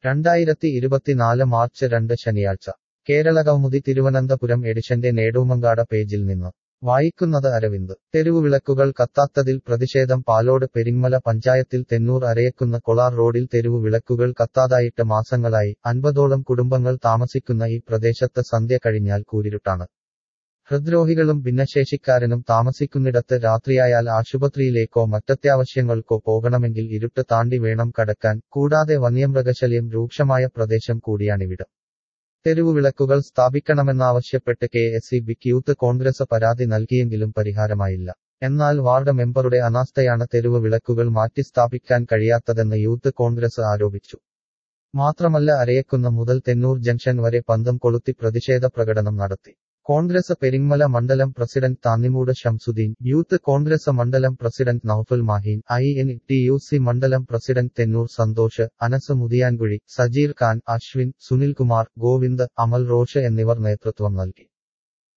രണ്ടായിരത്തി ഇരുപത്തിനാല് മാർച്ച് രണ്ട് ശനിയാഴ്ച കേരള കൗമുദി തിരുവനന്തപുരം എഡിഷന്റെ നേടൂമങ്കാട പേജിൽ നിന്ന് വായിക്കുന്നത് അരവിന്ദ് തെരുവുവിളക്കുകൾ കത്താത്തതിൽ പ്രതിഷേധം പാലോട് പെരിങ്ങമല പഞ്ചായത്തിൽ തെന്നൂർ അരയക്കുന്ന കൊളാർ റോഡിൽ തെരുവു വിളക്കുകൾ കത്താതായിട്ട് മാസങ്ങളായി അൻപതോളം കുടുംബങ്ങൾ താമസിക്കുന്ന ഈ പ്രദേശത്ത് സന്ധ്യ കഴിഞ്ഞാൽ കൂരിരുട്ടാണ് ഹൃദ്രോഹികളും ഭിന്നശേഷിക്കാരനും താമസിക്കുന്നിടത്ത് രാത്രിയായാൽ ആശുപത്രിയിലേക്കോ മറ്റത്യാവശ്യങ്ങൾക്കോ പോകണമെങ്കിൽ ഇരുട്ട് താണ്ടി വേണം കടക്കാൻ കൂടാതെ വന്യമൃഗശല്യം രൂക്ഷമായ പ്രദേശം കൂടിയാണിവിടം തെരുവുവിളക്കുകൾ സ്ഥാപിക്കണമെന്നാവശ്യപ്പെട്ട് കെ എസ് സി ബിക്ക് യൂത്ത് കോൺഗ്രസ് പരാതി നൽകിയെങ്കിലും പരിഹാരമായില്ല എന്നാൽ വാർഡ് മെമ്പറുടെ അനാസ്ഥയാണ് തെരുവ് വിളക്കുകൾ മാറ്റി സ്ഥാപിക്കാൻ കഴിയാത്തതെന്ന് യൂത്ത് കോൺഗ്രസ് ആരോപിച്ചു മാത്രമല്ല അരയക്കുന്ന മുതൽ തെന്നൂർ ജംഗ്ഷൻ വരെ പന്തം കൊളുത്തി പ്രതിഷേധ പ്രകടനം നടത്തി കോൺഗ്രസ് പെരിങ്ങമല മണ്ഡലം president Thannimoodu Shamsuddin youth congress മണ്ഡലം president Noufal Maheen I N T U C മണ്ഡലം പ്രസിഡന്റ് തെന്നൂർ സന്തോഷ് അനസ് മുതിയാൻകുഴി സജീർ ഖാൻ അശ്വിൻ സുനിൽകുമാർ ഗോവിന്ദ് അമൽ റോഷ് എന്നിവർ നേതൃത്വം നൽകി